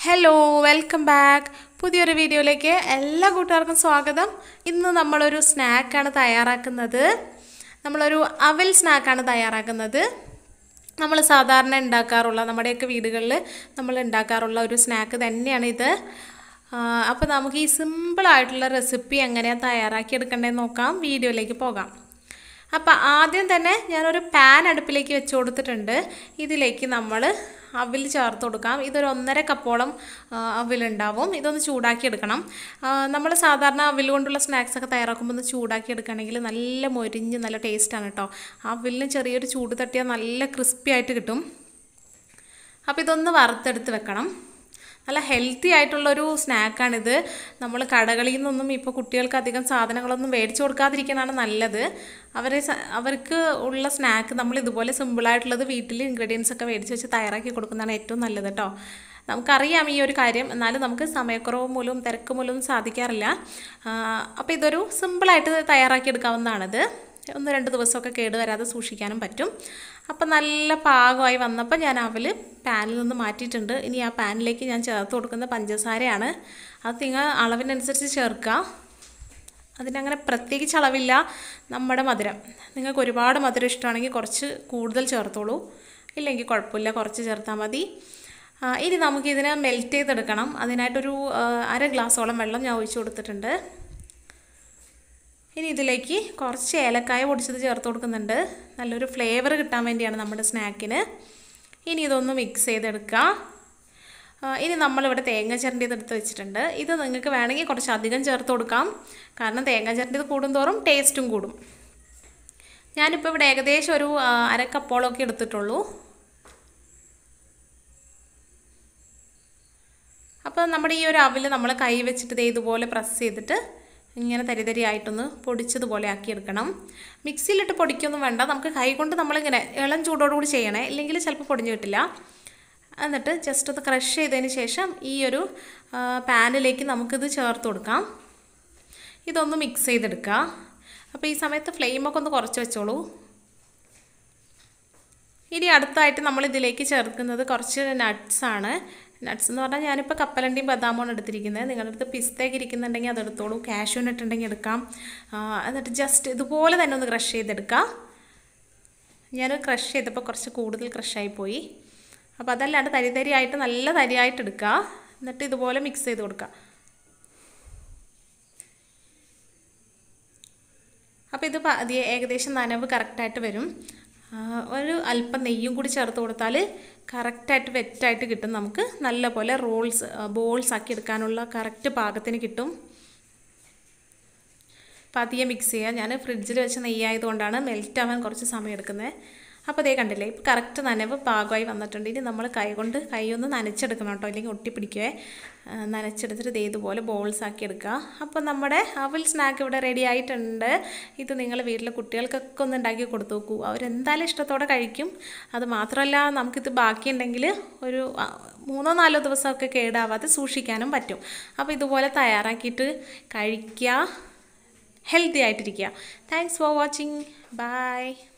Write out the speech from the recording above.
hello welcome back പുതിയൊരു വീഡിയോയിലേക്ക് എല്ലാ കൂട്ടുകാർക്കും സ്വാഗതം ഇന്ന് നമ്മളൊരു സ്നാക്കാണ് തയ്യാറാക്കുന്നത് നമ്മളൊരു അവൽ സ്നാക്കാണ് തയ്യാറാക്കുന്നത് നമ്മൾ സാധാരണ ഉണ്ടാക്കാറുള്ള നമ്മുടെയൊക്കെ വീടുകളിൽ നമ്മൾ ഉണ്ടാക്കാറുള്ള ഒരു സ്നാക്ക് തന്നെയാണ് ഇത് അപ്പോൾ നമുക്ക് ഈ സിമ്പിളായിട്ടുള്ള റെസിപ്പി എങ്ങനെയാണ് തയ്യാറാക്കി എടുക്കേണ്ടതെന്ന് നോക്കാം വീഡിയോയിലേക്ക് പോകാം അപ്പോൾ ആദ്യം തന്നെ ഞാനൊരു പാൻ അടുപ്പിലേക്ക് വെച്ച് കൊടുത്തിട്ടുണ്ട് ഇതിലേക്ക് നമ്മൾ അവിൽ ചേർത്ത് കൊടുക്കാം ഇതൊരു ഒന്നര കപ്പോളം അവിലുണ്ടാവും ഇതൊന്ന് ചൂടാക്കി എടുക്കണം നമ്മൾ സാധാരണ അവിൽ കൊണ്ടുള്ള സ്നാക്സ് ഒക്കെ തയ്യാറാക്കുമ്പോൾ ഒന്ന് ചൂടാക്കി എടുക്കുകയാണെങ്കിൽ നല്ല മൊരിഞ്ഞ് നല്ല ടേസ്റ്റാണ് കേട്ടോ അവിലിന് ചെറിയൊരു ചൂട് തട്ടിയാൽ നല്ല ക്രിസ്പി ആയിട്ട് കിട്ടും അപ്പോൾ ഇതൊന്ന് വറുത്തെടുത്ത് വെക്കണം നല്ല ഹെൽത്തി ആയിട്ടുള്ളൊരു സ്നാക്കാണിത് നമ്മൾ കടകളിൽ നിന്നൊന്നും ഇപ്പോൾ കുട്ടികൾക്ക് അധികം സാധനങ്ങളൊന്നും മേടിച്ചു കൊടുക്കാതിരിക്കുന്നതാണ് നല്ലത് അവരെ അവർക്ക് ഉള്ള സ്നാക്ക് നമ്മൾ ഇതുപോലെ സിമ്പിളായിട്ടുള്ളത് വീട്ടിൽ ഇൻഗ്രീഡിയൻസ് ഒക്കെ മേടിച്ച് വെച്ച് തയ്യാറാക്കി കൊടുക്കുന്നതാണ് ഏറ്റവും നല്ലത് കേട്ടോ നമുക്കറിയാം ഈ ഒരു കാര്യം എന്നാലും നമുക്ക് സമയക്കുറവ് മൂലവും തിരക്ക് മൂലവും സാധിക്കാറില്ല അപ്പോൾ ഇതൊരു സിമ്പിളായിട്ട് തയ്യാറാക്കി എടുക്കാവുന്നതാണിത് ഒന്ന് രണ്ട് ദിവസമൊക്കെ കേടുവരാതെ സൂക്ഷിക്കാനും പറ്റും അപ്പം നല്ല പാകമായി വന്നപ്പോൾ ഞാൻ അവൽ പാനിൽ നിന്ന് മാറ്റിയിട്ടുണ്ട് ഇനി ആ പാനിലേക്ക് ഞാൻ ചേർത്ത് കൊടുക്കുന്ന പഞ്ചസാരയാണ് അത് നിങ്ങൾ അളവിനനുസരിച്ച് ചേർക്കുക അതിനങ്ങനെ പ്രത്യേകിച്ച് അളവില്ല നമ്മുടെ മധുരം നിങ്ങൾക്ക് ഒരുപാട് മധുരം ഇഷ്ടമാണെങ്കിൽ കുറച്ച് കൂടുതൽ ചേർത്തോളൂ ഇല്ലെങ്കിൽ കുഴപ്പമില്ല കുറച്ച് ചേർത്താൽ മതി ഇനി നമുക്കിതിനെ മെൽറ്റ് ചെയ്തെടുക്കണം അതിനായിട്ടൊരു അര ഗ്ലാസോളം വെള്ളം ഞാൻ ഒഴിച്ചു കൊടുത്തിട്ടുണ്ട് ഇനി ഇതിലേക്ക് കുറച്ച് ഏലക്കായ പൊടിച്ചത് ചേർത്ത് കൊടുക്കുന്നുണ്ട് നല്ലൊരു ഫ്ലേവർ കിട്ടാൻ വേണ്ടിയാണ് നമ്മുടെ സ്നാക്കിന് ഇനി ഇതൊന്ന് മിക്സ് ചെയ്തെടുക്കുക ഇനി നമ്മളിവിടെ തേങ്ങ ചിരണ്ടിയത് എടുത്ത് വെച്ചിട്ടുണ്ട് ഇത് നിങ്ങൾക്ക് വേണമെങ്കിൽ കുറച്ച് അധികം ചേർത്ത് കൊടുക്കാം കാരണം തേങ്ങ ചിരണ്ടിയത് കൂടുന്തോറും ടേസ്റ്റും കൂടും ഞാനിപ്പോൾ ഇവിടെ ഏകദേശം ഒരു അര കപ്പോളമൊക്കെ എടുത്തിട്ടുള്ളൂ അപ്പോൾ നമ്മുടെ ഈ ഒരു അവിൽ നമ്മൾ കൈ വെച്ചിട്ട് ഇതുപോലെ പ്രസ് ചെയ്തിട്ട് ഇങ്ങനെ തരി തരി ആയിട്ടൊന്ന് പൊടിച്ചതുപോലെ ആക്കിയെടുക്കണം മിക്സിയിലിട്ട് പൊടിക്കൊന്നും വേണ്ട നമുക്ക് കൈ കൊണ്ട് നമ്മളിങ്ങനെ ഇളം ചൂടോടുകൂടി ചെയ്യണേ ഇല്ലെങ്കിൽ ചിലപ്പോൾ പൊടിഞ്ഞു കിട്ടില്ല എന്നിട്ട് ജസ്റ്റ് ഒന്ന് ക്രഷ് ചെയ്തതിന് ശേഷം ഈ ഒരു പാനിലേക്ക് നമുക്കിത് ചേർത്ത് കൊടുക്കാം ഇതൊന്ന് മിക്സ് ചെയ്തെടുക്കുക അപ്പോൾ ഈ സമയത്ത് ഫ്ലെയിമൊക്കെ ഒന്ന് കുറച്ച് വെച്ചോളൂ ഇനി അടുത്തായിട്ട് നമ്മൾ ഇതിലേക്ക് ചേർക്കുന്നത് കുറച്ച് നട്ട്സാണ് നട്ട്സ് എന്ന് പറഞ്ഞാൽ ഞാനിപ്പോൾ കപ്പലണ്ടിയും ബദാമുമാണ് എടുത്തിരിക്കുന്നത് നിങ്ങളുടെ അടുത്ത് പിസ്തയൊക്കെ ഇരിക്കുന്നുണ്ടെങ്കിൽ അതെടുത്തോളൂ കാഷ്യൂ നട്ട് ഉണ്ടെങ്കിൽ എടുക്കാം എന്നിട്ട് ജസ്റ്റ് ഇതുപോലെ തന്നെ ഒന്ന് ക്രഷ് ചെയ്തെടുക്കാം ഞാൻ ക്രഷ് ചെയ്തപ്പോൾ കുറച്ച് കൂടുതൽ ക്രഷായി പോയി അപ്പോൾ അതല്ലാണ്ട് തരി തരിയായിട്ട് നല്ല തരിയായിട്ട് എടുക്കുക എന്നിട്ട് ഇതുപോലെ മിക്സ് ചെയ്ത് കൊടുക്കുക അപ്പോൾ ഇത് പതിയെ ഏകദേശം നനവ് കറക്റ്റായിട്ട് വരും ഒരു അല്പം നെയ്യും കൂടി ചേർത്ത് കൊടുത്താൽ കറക്റ്റായിട്ട് വെറ്റായിട്ട് കിട്ടും നമുക്ക് നല്ലപോലെ റോൾസ് ബോൾസ് ആക്കി എടുക്കാനുള്ള കറക്റ്റ് പാകത്തിന് കിട്ടും പതിയെ മിക്സ് ചെയ്യുക ഞാൻ ഫ്രിഡ്ജിൽ വെച്ച് നെയ്യായതുകൊണ്ടാണ് മെൽറ്റ് ആവാൻ കുറച്ച് സമയം എടുക്കുന്നത് അപ്പോൾ അതേ കണ്ടില്ലേ ഇപ്പോൾ കറക്റ്റ് നനവ് പാകമായി വന്നിട്ടുണ്ട് ഇനി നമ്മൾ കൈ കൊണ്ട് കൈ ഒന്ന് നനച്ചെടുക്കണം കേട്ടോ അല്ലെങ്കിൽ ഒട്ടിപ്പിടിക്കുവേ നനച്ചെടുത്തിട്ട് ഇതേ ഇതുപോലെ ബോൾസ് ആക്കി എടുക്കുക അപ്പോൾ നമ്മുടെ അവൽ സ്നാക്ക് ഇവിടെ റെഡി ആയിട്ടുണ്ട് ഇത് നിങ്ങൾ വീട്ടിലെ കുട്ടികൾക്കൊക്കെ ഒന്ന് ഉണ്ടാക്കി കൊടുത്തു നോക്കൂ അവരെന്തായാലും ഇഷ്ടത്തോടെ കഴിക്കും അത് മാത്രമല്ല നമുക്കിത് ബാക്കിയുണ്ടെങ്കിൽ ഒരു മൂന്നോ നാലോ ദിവസമൊക്കെ കേടാവാതെ സൂക്ഷിക്കാനും പറ്റും അപ്പോൾ ഇതുപോലെ തയ്യാറാക്കിയിട്ട് കഴിക്കുക ഹെൽത്തി ആയിട്ടിരിക്കുക താങ്ക്സ് ഫോർ വാച്ചിങ് ബൈ